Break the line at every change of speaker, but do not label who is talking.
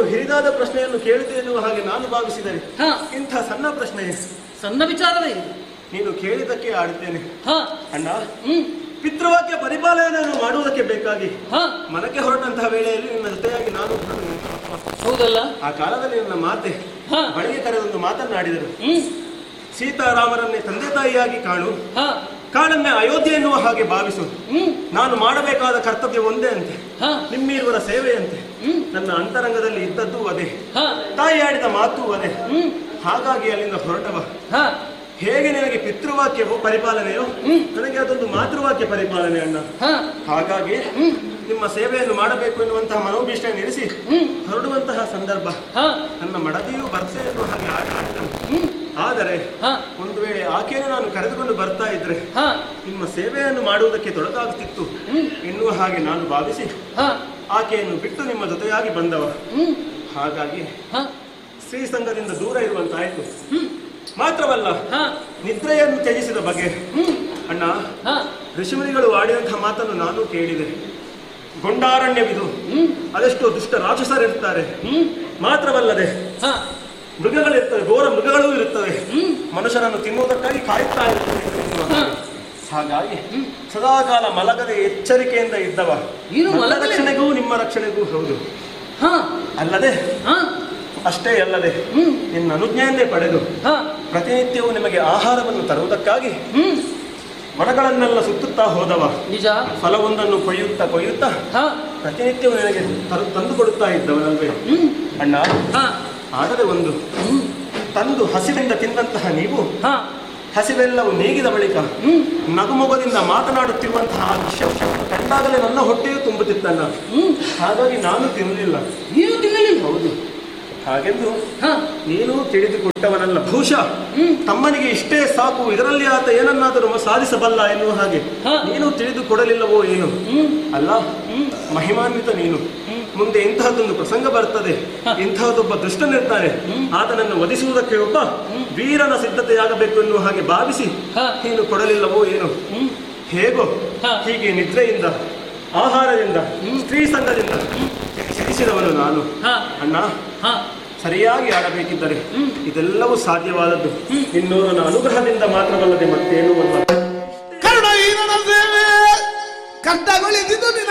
ಹಿರಿದಾದ ಪ್ರಶ್ನೆಯನ್ನು ಕೇಳಿದೆ ಎನ್ನುವ ಹಾಗೆ ನಾನು ಭಾವಿಸಿದರೆ
ಹಾ
ಇಂಥ ಸಣ್ಣ ಪ್ರಶ್ನೆ
ಸಣ್ಣ ವಿಚಾರವೇ ಇದು.
ನೀನು ಕೇಳಿದಕ್ಕೆ ಆಡುತ್ತೇನೆ
ಹಾ
ಅಣ್ಣ
ಹ್ಮ್
ಪಿತೃವಾಕ್ಯ ಪರಿಪಾಲನೆಯನ್ನು ಮಾಡುವುದಕ್ಕೆ ಬೇಕಾಗಿ
ಹಾ
ಮನಕ್ಕೆ ಹೊರಟಂತಹ ವೇಳೆಯಲ್ಲಿ ನಿನ್ನ ಜೊತೆಯಾಗಿ ನಾನು ಹೊರಟು.
ಹೌದಲ್ಲ
ಆ ಕಾಲದಲ್ಲಿ ನನ್ನ ಮಾತೆ
ಹಾ
ಬಳಿಗೆ ಕರೆದೊಂದು ಮಾತನ್ನಾಡಿದರು
ಹ್ಮ್
ಸೀತಾರಾಮರನ್ನೇ ತಂದೆ ತಾಯಿಯಾಗಿ ಕಾಣು
ಹಾ
ಕಾಡನ್ನೇ ಅಯೋಧ್ಯೆ ಎನ್ನುವ ಹಾಗೆ ಭಾವಿಸು
ಹ್ಮ್
ನಾನು ಮಾಡಬೇಕಾದ ಕರ್ತವ್ಯ ಒಂದೇ ಅಂತೆ
ಹಾ
ನಿಮ್ಮಿರುವರ ಸೇವೆಯಂತೆ
ಹ್ಮ್
ನನ್ನ ಅಂತರಂಗದಲ್ಲಿ ಇದ್ದದ್ದು ಅದೇ
ಹಾ
ತಾಯಿ ಆಡಿದ ಮಾತು ಅದೇ
ಹ್ಮ್
ಹಾಗಾಗಿ ಅಲ್ಲಿಂದ ಹೊರಟವ
ಹಾ
ಹೇಗೆ ನಿನಗೆ ಪಿತೃವಾಕ್ಯವೋ ಪರಿಪಾಲನೆಯೋ
ಹ್ಮ್.
ನನಗೆ ಅದೊಂದು ಮಾತೃವಾಕ್ಯ ಪರಿಪಾಲನೆ ಅಣ್ಣ
ಹಾ
ಹಾಗಾಗಿ
ಹ್ಮ್
ನಿಮ್ಮ ಸೇವೆಯನ್ನು ಮಾಡಬೇಕು ಎನ್ನುವಂತಹ ಮನೋಭೀಷ್ಟೆ ಇರಿಸಿ
ಹ್ಮ್
ಹೊರಡುವಂತಹ ಸಂದರ್ಭ
ಹಾ
ನನ್ನ ಮಡದಿಯೂ ಬರ್ತೆ ಎನ್ನುವ ಹಾಗೆ ಆಟ ಆಡಿದನು.
ಹ್ಮ್
ಆದರೆ
ಹಾ
ಒಂದು ವೇಳೆ ಆಕೆಯನ್ನು ನಾನು ಕರೆದುಕೊಂಡು ಬರ್ತಾ ಇದ್ರೆ
ಹಾ
ನಿಮ್ಮ ಸೇವೆಯನ್ನು ಮಾಡುವುದಕ್ಕೆ ತೊಡಕಾಗುತ್ತಿತ್ತು
ಹ್ಮ್
ಎನ್ನುವ ಹಾಗೆ ನಾನು ಭಾವಿಸಿ
ಹಾ
ಆಕೆಯನ್ನು ಬಿಟ್ಟು ನಿಮ್ಮ ಜೊತೆಯಾಗಿ ಬಂದವ
ಹ್ಮ್
ಹಾಗಾಗಿ
ಹಾ
ಸ್ತ್ರೀ ಸಂಘದಿಂದ ದೂರ ಇರುವಂತಾಯ್ತು
ಹ್ಮ್
ಮಾತ್ರವಲ್ಲ
ಹಾ
ನಿದ್ರೆಯನ್ನು ತ್ಯಜಿಸಿದ ಬಗೆ
ಹ್ಮ್
ಅಣ್ಣ
ಹಾ
ಋಷಿಮುನಿಗಳು ಆಡಿದಂತಹ ಮಾತನ್ನು ನಾನು ಕೇಳಿದೆ ಗೊಂಡಾರಣ್ಯವಿದು
ಹ್ಮ್
ಅದೆಷ್ಟೋ ದುಷ್ಟ ರಾಕ್ಷಸರಿರ್ತಾರೆ
ಹ್ಮ್
ಮಾತ್ರವಲ್ಲದೆ
ಹಾ
ಮೃಗಗಳಿರ್ತವೆ ಘೋರ ಮೃಗಗಳೂ ಇರುತ್ತವೆ
ಹ್ಮ್
ಮನುಷ್ಯರನ್ನು ತಿನ್ನುವುದಕ್ಕಾಗಿ ಕಾಯುತ್ತಾ ಇರ್ತವೆ
ಹಾ
ಹಾಗಾಗಿ ಸದಾಕಾಲ ಮಲಗದೆ ಎಚ್ಚರಿಕೆಯಿಂದ ಇದ್ದವ
ನೀನು
ನನ್ನ
ಮಲಗಲೇ-
ರಕ್ಷಣೆಗೂ ನಿಮ್ಮ ರಕ್ಷಣೆಗೂ ಹೌದು
ಹಾ
ಅಲ್ಲದೆ
ಹಾ
ಅಷ್ಟೇ ಅಲ್ಲದೆ
ಹ್ಮ್
ನಿನ್ನ ಅನುಜ್ಞೆಯನ್ನೇ ಪಡೆದು
ಹಾ
ಪ್ರತಿನಿತ್ಯವೂ ನಿಮಗೆ ಆಹಾರವನ್ನು ತರುವುದಕ್ಕಾಗಿ
ಹ್ಮ್
ಮರಗಳನ್ನೆಲ್ಲ ಸುತ್ತುತ್ತಾ ಹೋದವ
ನಿಜ
ಫಲವೊಂದನ್ನು ಕೊಯ್ಯುತ್ತಾ ಕೊಯ್ಯುತ್ತಾ
ಹಾ
ಪ್ರತಿನಿತ್ಯವೂ ನಿನಗೆ ತರು ತಂದು ಕೊಡುತ್ತಾ ಇದ್ದವನಲ್ವೇ
ಹ್ಮ್
ಅಣ್ಣ
ಹಾ
ಆದರೆ ಒಂದು
ಹ್ಮ್
ತಂದು ಹಸಿವಿಂದ ತಿಂದಂತಹ ನೀವು
ಹಾ
ಹಸಿವೆಲ್ಲವೂ ನೀಗಿದ ಬಳಿಕ
ಹ್ಮ್
ನಗುಮೊಗದಿಂದ ಮಾತನಾಡುತ್ತಿರುವಂತಹ ಆ ದೃಶ್ಯವನ್ನು ಕಂಡಾಗಲೇ ನನ್ನ ಹೊಟ್ಟೆಯು ತುಂಬುತ್ತಿತ್ತಲ್ಲ
ಹ್ಮ್
ಹಾಗಾಗಿ ನಾನು ತಿನ್ನಲಿಲ್ಲ
ನೀನು ತಿನ್ನಲಿಲ್ಲ
ಹೌದು ಹಾಗೆಂದು
ಹಾ
ನೀನು ತಿಳಿದುಕೊಟ್ಟವನಲ್ಲ ಬಹುಶಃ
ಹ್ಮ್
ತಮ್ಮನಿಗೆ ಇಷ್ಟೇ ಸಾಕು ಇದರಲ್ಲಿ ಆತ ಏನನ್ನಾದರೂ ಸಾಧಿಸಬಲ್ಲ ಎನ್ನುವ ಹಾಗೆ
ಹಾ.
ನೀನು ತಿಳಿದುಕೊಡಲಿಲ್ಲವೋ ಏನು
ಹ್ಮ್
ಅಲ್ಲ
ಹ್ಮ್
ಮಹಿಮಾನ್ವಿತ ನೀನು
ಹ್ಮ್.
ಮುಂದೆ ಇಂತಹದ್ದೊಂದು ಪ್ರಸಂಗ ಬರ್ತದೆ
ಹ.
ಇಂತಹದ್ದೊಬ್ಬ ದುಷ್ಟನಿರ್ತಾನೆ
ಹ್ಮ್.
ಆತನನ್ನು ವಧಿಸುವುದಕ್ಕೆ ಒಬ್ಬ ವೀರನ ಸಿದ್ಧತೆಯಾಗಬೇಕು ಎನ್ನುವ ಹಾಗೆ ಭಾವಿಸಿ
ಹ.
ನೀನು ಕೊಡಲಿಲ್ಲವೋ ಏನು
ಹ್ಮ್
ಹೇಗೋ
ಹ.
ಹೀಗೆ ನಿದ್ರೆಯಿಂದ ಆಹಾರದಿಂದ ಸ್ತ್ರೀ ಸಂಘದಿಂದ ಸಿರಿಸಿದವನು ನಾನು
ಹಾ
ಅಣ್ಣ
ಹಾ
ಸರಿಯಾಗಿ ಆಡಬೇಕಿದ್ದರೆ
ಹ್ಮ್.
ಇದೆಲ್ಲವೂ ಸಾಧ್ಯವಾದದ್ದು
ಹ್ಮ್.
ಇನ್ನೋರನ ಅನುಗ್ರಹದಿಂದ ಮಾತ್ರವಲ್ಲದೆ ಮತ್ತೇನೂ ಅಲ್ಲ
ಕರುಣ ಈ ನನ್ನ ಸೇವೆ ಕಷ್ಟಗೊಳಿಸಿದು ನಿನ್ನ